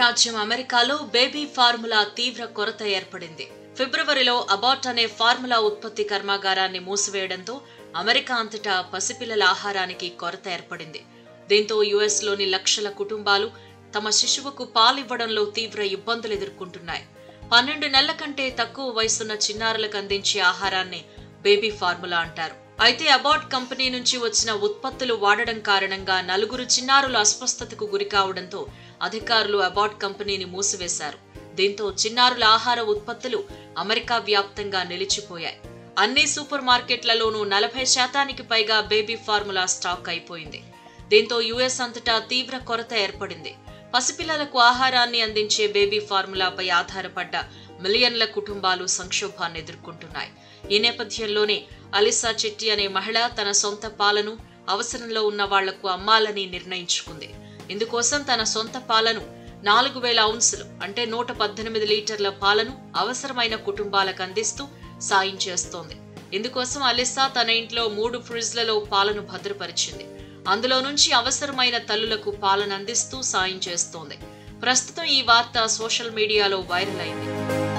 అగ్రరాజ్యం అమెరికాలో baby formula తీవ్ర కొరత ఏర్పడింది ఫిబ్రవరిలో అబాట్ అనే ఫార్ములా ఉత్పత్తి కర్మాగారాన్ని మూసివేయడంతో అమెరికా అంతటా పసిపిల్లల ఆహారానికి కొరత ఏర్పడింది దీంతో యుఎస్లోని లక్షల కుటుంబాలు తమ శిశువుకు పాలివ్వడంలో తీవ్ర ఇబ్బందులు ఎదుర్కొంటున్నాయి పన్నెండు నెలల కంటే తక్కువ వయసున్న చిన్నారులకు అందించే ఆహారాన్ని బేబీ ఫార్ములా అంటారు అయితే అబాట్ కంపెనీ నుంచి వచ్చిన ఉత్పత్తులు వాడడం కారణంగా నలుగురు చిన్నారులు అస్వస్థతకు గురి కావడంతో అధికారులు అబాట్ కంపెనీని మూసివేశారు దీంతో చిన్నారుల ఆహార ఉత్పత్తులు అమెరికా వ్యాప్తంగా నిలిచిపోయాయి అన్ని సూపర్ మార్కెట్లలోనూ నలభై శాతానికి పైగా బేబీ ఫార్ములా స్టాక్ అయిపోయింది దీంతో యుఎస్ అంతటా తీవ్ర కొరత ఏర్పడింది పసిపిల్లలకు ఆహారాన్ని అందించే బేబీ ఫార్ములాపై ఆధారపడ్డ మిలియన్ల కుటుంబాలు సంక్షోభాన్ని ఎదుర్కొంటున్నాయి ఈ నేపథ్యంలోనే అలిసా చెట్టి అనే మహిళ తన సొంత పాలను అవసరంలో ఉన్న వాళ్లకు అమ్మాలని నిర్ణయించుకుంది ఇందుకోసం తన సొంత పాలను నాలుగు వేల ఔన్సులు అంటే నూట పద్దెనిమిది లీటర్ల పాలను అవసరమైన కుటుంబాలకు అందిస్తూ సాయం చేస్తోంది ఇందుకోసం అలిసా తన ఇంట్లో మూడు ఫ్రిడ్జ్లలో పాలను భద్రపరిచింది అందులో నుంచి అవసరమైన తల్లులకు పాలన అందిస్తూ సాయం చేస్తోంది ప్రస్తుతం ఈ వార్త సోషల్ మీడియాలో వైరల్ అయింది